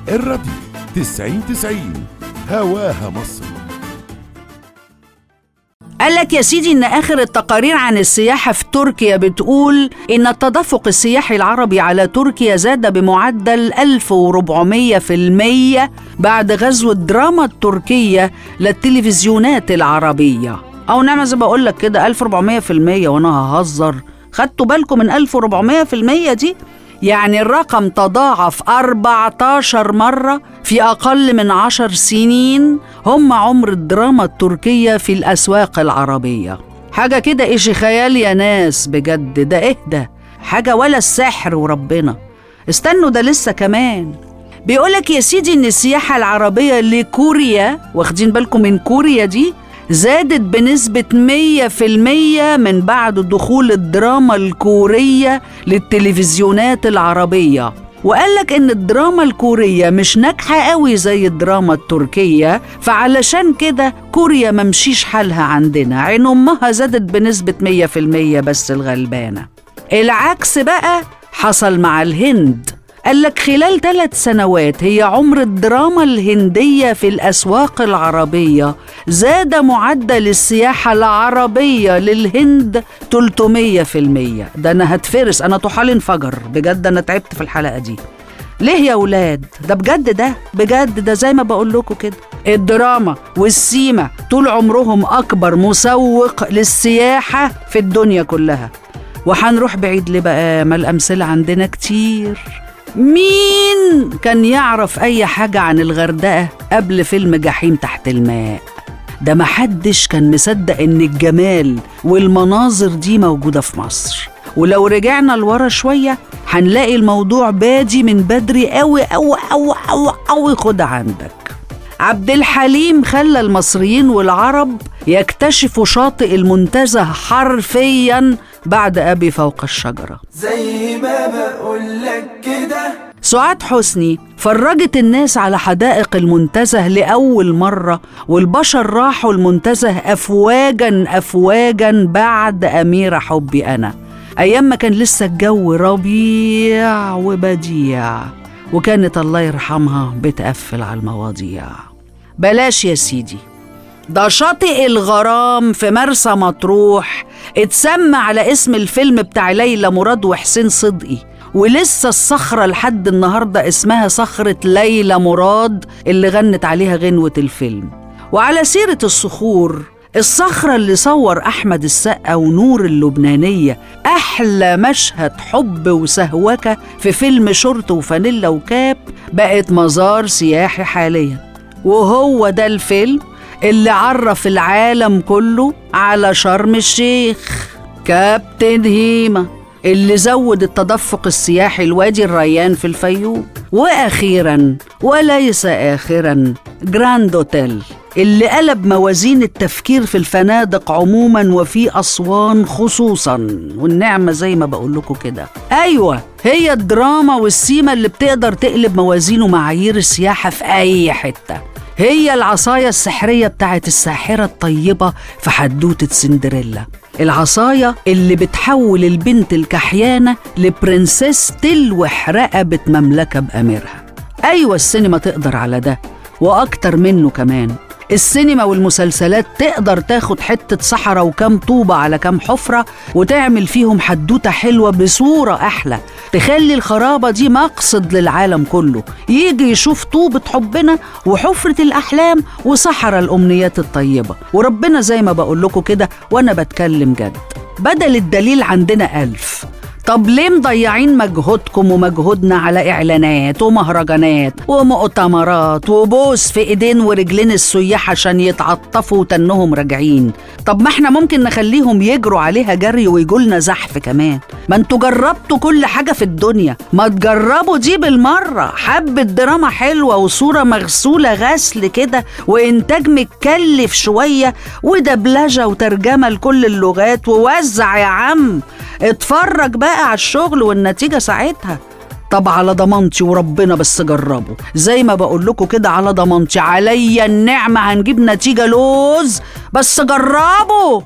الراديو تسعين تسعين هواها مصر قال لك يا سيدي ان اخر التقارير عن السياحه في تركيا بتقول ان التدفق السياحي العربي على تركيا زاد بمعدل 1400% بعد غزو الدراما التركيه للتلفزيونات العربيه او نعم زي بقول لك كده 1400% وانا ههزر خدتوا بالكم من 1400% دي يعني الرقم تضاعف 14 مرة في أقل من عشر سنين هم عمر الدراما التركية في الأسواق العربية حاجة كده إيش خيال يا ناس بجد ده إهدى حاجة ولا السحر وربنا استنوا ده لسه كمان بيقولك يا سيدي إن السياحة العربية لكوريا واخدين بالكم من كوريا دي زادت بنسبة 100% من بعد دخول الدراما الكورية للتلفزيونات العربية وقال لك ان الدراما الكورية مش ناجحة قوي زي الدراما التركية فعلشان كده كوريا ممشيش حالها عندنا عين امها زادت بنسبة 100% بس الغلبانة العكس بقى حصل مع الهند قال لك خلال ثلاث سنوات هي عمر الدراما الهندية في الأسواق العربية زاد معدل السياحة العربية للهند 300% ده أنا هتفرس أنا طحالي انفجر بجد أنا تعبت في الحلقة دي ليه يا ولاد ده بجد ده بجد ده زي ما بقول لكم كده الدراما والسيما طول عمرهم أكبر مسوق للسياحة في الدنيا كلها وهنروح بعيد ليه بقى ما الأمثلة عندنا كتير مين كان يعرف أي حاجة عن الغردقة قبل فيلم جحيم تحت الماء ده محدش كان مصدق إن الجمال والمناظر دي موجودة في مصر ولو رجعنا لورا شوية هنلاقي الموضوع بادي من بدري قوي قوي قوي قوي قوي خد عندك عبد الحليم خلى المصريين والعرب يكتشفوا شاطئ المنتزه حرفيا بعد أبي فوق الشجرة زي ما بقولك كده سعاد حسني فرجت الناس على حدائق المنتزه لأول مرة والبشر راحوا المنتزه أفواجا أفواجا بعد أميرة حبي أنا أيام ما كان لسه الجو ربيع وبديع وكانت الله يرحمها بتقفل على المواضيع بلاش يا سيدي ده شاطئ الغرام في مرسى مطروح اتسمى على اسم الفيلم بتاع ليلى مراد وحسين صدقي ولسه الصخرة لحد النهاردة اسمها صخرة ليلى مراد اللي غنت عليها غنوة الفيلم وعلى سيرة الصخور الصخرة اللي صور أحمد السقا ونور اللبنانية أحلى مشهد حب وسهوكة في فيلم شورت وفانيلا وكاب بقت مزار سياحي حاليا وهو ده الفيلم اللي عرف العالم كله على شرم الشيخ كابتن هيما اللي زود التدفق السياحي لوادي الريان في الفيوم واخيرا وليس اخرا جراند اوتيل اللي قلب موازين التفكير في الفنادق عموما وفي اسوان خصوصا والنعمه زي ما بقول لكم كده ايوه هي الدراما والسيما اللي بتقدر تقلب موازين ومعايير السياحه في اي حته هي العصاية السحرية بتاعت الساحرة الطيبة في حدوتة سندريلا العصاية اللي بتحول البنت الكحيانة لبرنسيس تلوح رقبة مملكة بأميرها أيوة السينما تقدر على ده وأكتر منه كمان السينما والمسلسلات تقدر تاخد حتة صحراء وكام طوبة على كام حفرة وتعمل فيهم حدوتة حلوة بصورة أحلى تخلي الخرابة دي مقصد للعالم كله يجي يشوف طوبة حبنا وحفرة الأحلام وصحراء الأمنيات الطيبة وربنا زي ما بقول لكم كده وأنا بتكلم جد بدل الدليل عندنا ألف طب ليه مضيعين مجهودكم ومجهودنا على إعلانات ومهرجانات ومؤتمرات وبوس في إيدين ورجلين السياح عشان يتعطفوا وتنهم راجعين طب ما احنا ممكن نخليهم يجروا عليها جري ويجولنا زحف كمان ما انتوا جربتوا كل حاجة في الدنيا ما تجربوا دي بالمرة حبة دراما حلوة وصورة مغسولة غسل كده وإنتاج متكلف شوية ودبلجة وترجمة لكل اللغات ووزع يا عم اتفرج بقى على الشغل والنتيجة ساعتها طب على ضمانتي وربنا بس جربوا زي ما بقول لكم كده على ضمانتي عليا النعمة هنجيب نتيجة لوز بس جربوا